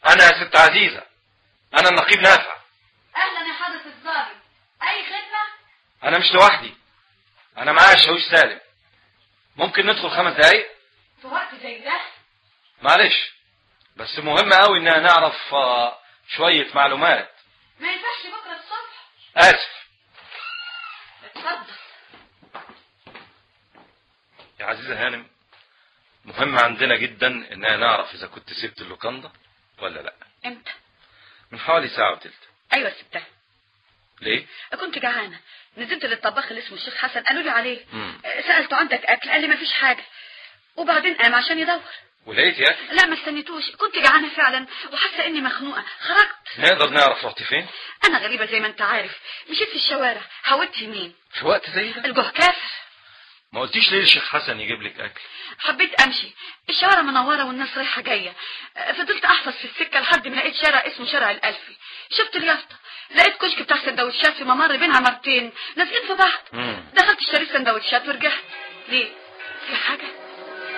انا يا ست عزيزة انا النقيب نافع اهلا يا حضرة الضابط اي خدمة انا مش لوحدي انا معايا الشاويش سالم ممكن ندخل خمس دقايق في وقت زي ده معلش بس مهم قوي اننا نعرف آه، شوية معلومات ما ينفعش بكرة الصبح اسف اتفضل يا عزيزة هانم مهم عندنا جدا اننا نعرف اذا كنت سبت اللوكاندا ولا لا امتى من حوالي ساعة وتلت ايوه سبتها ليه كنت جعانة نزلت للطباخ اللي اسمه الشيخ حسن قالوا لي عليه مم. سألته عندك اكل قال لي ما فيش حاجة وبعدين قام عشان يدور ولقيت يا اخي لا ما استنيتوش كنت جعانة فعلا وحاسة اني مخنوقة خرجت نقدر نعرف رحت فين انا غريبة زي ما انت عارف مشيت في الشوارع حاولت يمين في وقت زي ده الجه كافر ما قلتيش ليه الشيخ حسن يجيب لك اكل حبيت امشي الشوارع منوره والناس رايحه جايه أه، فضلت احفظ في السكه لحد ما لقيت شارع اسمه شارع الالفي شفت اليافطه لقيت كشك بتاع سندوتشات في ممر بين عمارتين لازقين في بعض مم. دخلت اشتريت سندوتشات ورجعت ليه